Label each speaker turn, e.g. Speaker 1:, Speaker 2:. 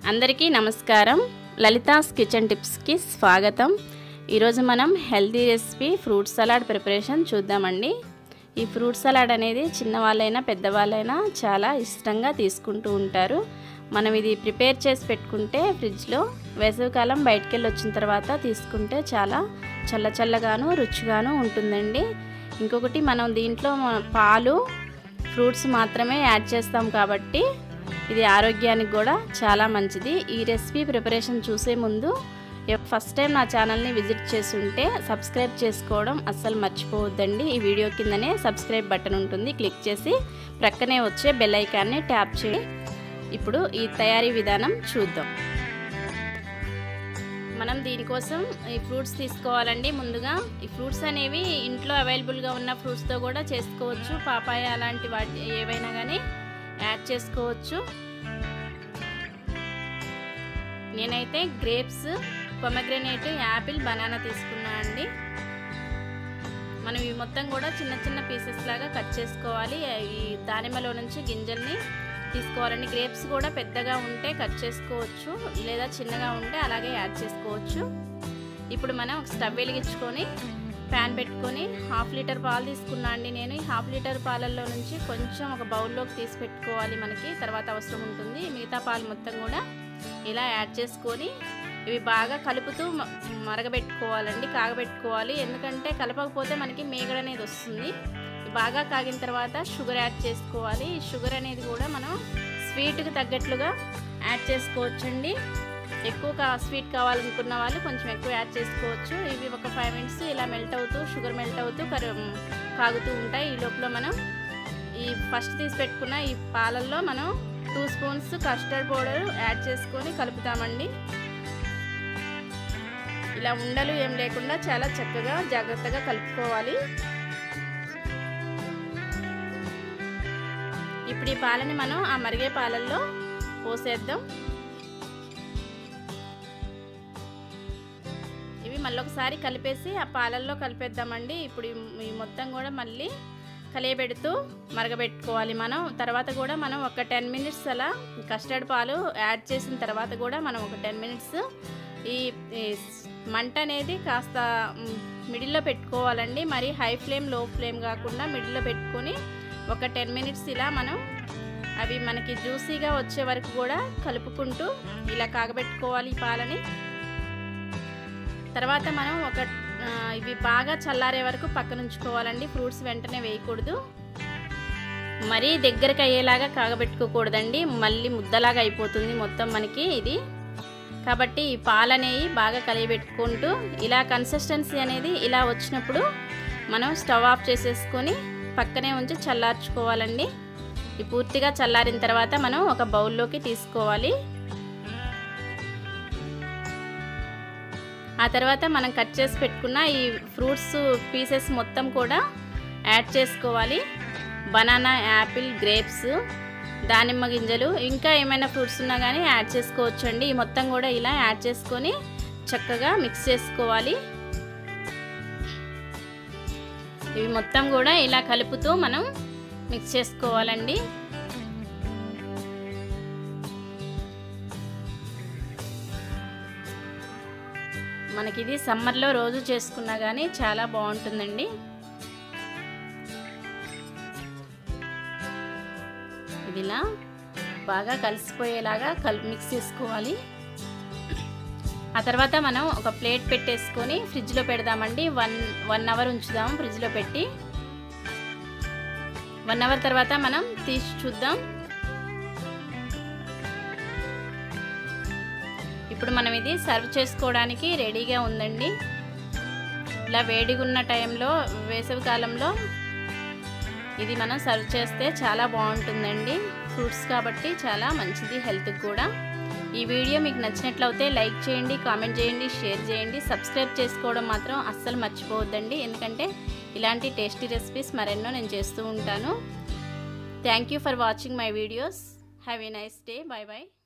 Speaker 1: అందరికీ నమస్కారం లలితాస్ కిచెన్ టిప్స్కి స్వాగతం ఈరోజు మనం healthy recipe fruit salad preparation చూద్దామండి ఈ ఫ్రూట్ సలాడ్ అనేది చిన్నవాళ్ళైనా పెద్దవాళ్ళైనా చాలా ఇష్టంగా తీసుకుంటూ ఉంటారు మనం ఇది ప్రిపేర్ చేసి పెట్టుకుంటే ఫ్రిడ్జ్లో వేసవికాలం బయటికి వెళ్ళి వచ్చిన తర్వాత తీసుకుంటే చాలా చల్ల చల్లగాను రుచిగాను ఉంటుందండి ఇంకొకటి మనం దీంట్లో పాలు ఫ్రూట్స్ మాత్రమే యాడ్ చేస్తాం కాబట్టి ఇది ఆరోగ్యానికి కూడా చాలా మంచిది ఈ రెసిపీ ప్రిపరేషన్ చూసే ముందు ఫస్ట్ టైం నా ఛానల్ని విజిట్ చేసి ఉంటే సబ్స్క్రైబ్ చేసుకోవడం అస్సలు మర్చిపోవద్దండి ఈ వీడియో కిందనే సబ్స్క్రైబ్ బటన్ ఉంటుంది క్లిక్ చేసి ప్రక్కనే వచ్చే బెల్ ఐకాన్ని ట్యాప్ చేయి ఇప్పుడు ఈ తయారీ విధానం చూద్దాం మనం దీనికోసం ఈ ఫ్రూట్స్ తీసుకోవాలండి ముందుగా ఈ ఫ్రూట్స్ అనేవి ఇంట్లో అవైలబుల్గా ఉన్న ఫ్రూట్స్తో కూడా చేసుకోవచ్చు పాపాయ అలాంటి వాటి ఏవైనా కానీ యాడ్ చేసుకోవచ్చు నేనైతే గ్రేప్స్ పొమగ్రనేట్ యాపిల్ బనానా తీసుకున్నా అండి మనం ఇవి మొత్తం కూడా చిన్న చిన్న పీసెస్ లాగా కట్ చేసుకోవాలి ఈ దానిమ్మలో నుంచి గింజల్ని తీసుకోవాలండి గ్రేప్స్ కూడా పెద్దగా ఉంటే కట్ చేసుకోవచ్చు లేదా చిన్నగా ఉంటే అలాగే యాడ్ చేసుకోవచ్చు ఇప్పుడు మనం ఒక స్టవ్ వెలిగించుకొని ప్యాన్ పెట్టుకొని హాఫ్ లీటర్ పాలు తీసుకున్నా అండి నేను ఈ హాఫ్ లీటర్ పాలల్లో నుంచి కొంచెం ఒక బౌల్లోకి తీసి పెట్టుకోవాలి మనకి తర్వాత అవసరం ఉంటుంది మిగతా పాలు మొత్తం కూడా ఇలా యాడ్ చేసుకొని ఇవి బాగా కలుపుతూ మరగబెట్టుకోవాలండి కాగబెట్టుకోవాలి ఎందుకంటే కలపకపోతే మనకి మేగడ అనేది వస్తుంది బాగా కాగిన తర్వాత షుగర్ యాడ్ చేసుకోవాలి ఈ షుగర్ అనేది కూడా మనం స్వీట్కి తగ్గట్లుగా యాడ్ చేసుకోవచ్చండి ఎక్కువ కా స్వీట్ కావాలనుకున్న వాళ్ళు కొంచెం ఎక్కువ యాడ్ చేసుకోవచ్చు ఇవి ఒక ఫైవ్ మినిట్స్ ఇలా మెల్ట్ అవుతూ షుగర్ మెల్ట్ అవుతూ కరు కాగుతూ ఉంటాయి ఈ లోపల మనం ఈ ఫస్ట్ తీసి పెట్టుకున్న ఈ పాలల్లో మనం two spoons custard powder add చేసుకొని కలుపుతామండి ఇలా ఉండలు ఏం లేకుండా చాలా చక్కగా జాగ్రత్తగా కలుపుకోవాలి ఇప్పుడు ఈ పాలని మనం ఆ మరిగే పాలల్లో పోసేద్దాం ఇవి మళ్ళీ ఒకసారి కలిపేసి ఆ పాలల్లో కలిపేద్దామండి ఇప్పుడు ఈ మొత్తం కూడా మళ్ళీ కలియబెడుతూ మరగబెట్టుకోవాలి మనం తర్వాత కూడా మనం ఒక టెన్ మినిట్స్ అలా కస్టర్డ్ పాలు యాడ్ చేసిన తర్వాత కూడా మనం ఒక టెన్ మినిట్స్ ఈ మంట అనేది కాస్త మిడిల్లో పెట్టుకోవాలండి మరి హై ఫ్లేమ్ లో ఫ్లేమ్ కాకుండా మిడిల్లో పెట్టుకొని ఒక టెన్ మినిట్స్ ఇలా మనం అవి మనకి జ్యూసీగా వచ్చే వరకు కూడా కలుపుకుంటూ ఇలా కాగబెట్టుకోవాలి ఈ పాలని తర్వాత మనం ఒక ఇవి బాగా చల్లారే వరకు పక్కన ఉంచుకోవాలండి ఫ్రూట్స్ వెంటనే వేయకూడదు మరీ దగ్గరకు అయ్యేలాగా కాగబెట్టుకోకూడదండి మళ్ళీ ముద్దలాగా అయిపోతుంది మొత్తం మనకి ఇది కాబట్టి ఈ పాలు అనేవి బాగా కలియబెట్టుకుంటూ ఇలా కన్సిస్టెన్సీ అనేది ఇలా వచ్చినప్పుడు మనం స్టవ్ ఆఫ్ చేసేసుకొని పక్కనే ఉంచి చల్లార్చుకోవాలండి ఈ పూర్తిగా చల్లారిన తర్వాత మనం ఒక బౌల్లోకి తీసుకోవాలి ఆ తర్వాత మనం కట్ చేసి పెట్టుకున్న ఈ ఫ్రూట్స్ పీసెస్ మొత్తం కూడా యాడ్ చేసుకోవాలి బనానా యాపిల్ గ్రేప్స్ దానిమ్మ గింజలు ఇంకా ఏమైనా ఫ్రూట్స్ ఉన్నా కానీ యాడ్ చేసుకోవచ్చు అండి ఈ మొత్తం కూడా ఇలా యాడ్ చేసుకొని చక్కగా మిక్స్ చేసుకోవాలి ఇవి మొత్తం కూడా ఇలా కలుపుతూ మనం మిక్స్ చేసుకోవాలండి మనకి ఇది సమ్మర్లో రోజు చేసుకున్నా కానీ చాలా బాగుంటుందండి ఇది ఇలా బాగా కలిసిపోయేలాగా కల్ మిక్స్ చేసుకోవాలి ఆ తర్వాత మనం ఒక ప్లేట్ పెట్టేసుకొని ఫ్రిడ్జ్లో పెడదామండి వన్ వన్ అవర్ ఉంచుదాం ఫ్రిడ్జ్లో పెట్టి వన్ అవర్ తర్వాత మనం తీసి చూద్దాం ఇప్పుడు మనం ఇది సర్వ్ చేసుకోవడానికి రెడీగా ఉందండి ఇలా వేడిగా ఉన్న టైంలో వేసవి కాలంలో ఇది మనం సర్వ్ చేస్తే చాలా బాగుంటుందండి ఫ్రూట్స్ కాబట్టి చాలా మంచిది హెల్త్కి కూడా ఈ వీడియో మీకు నచ్చినట్లయితే లైక్ చేయండి కామెంట్ చేయండి షేర్ చేయండి సబ్స్క్రైబ్ చేసుకోవడం మాత్రం అస్సలు మర్చిపోవద్దండి ఎందుకంటే ఇలాంటి టేస్టీ రెసిపీస్ మరెన్నో నేను చేస్తూ ఉంటాను thank you for watching my videos have a nice day bye bye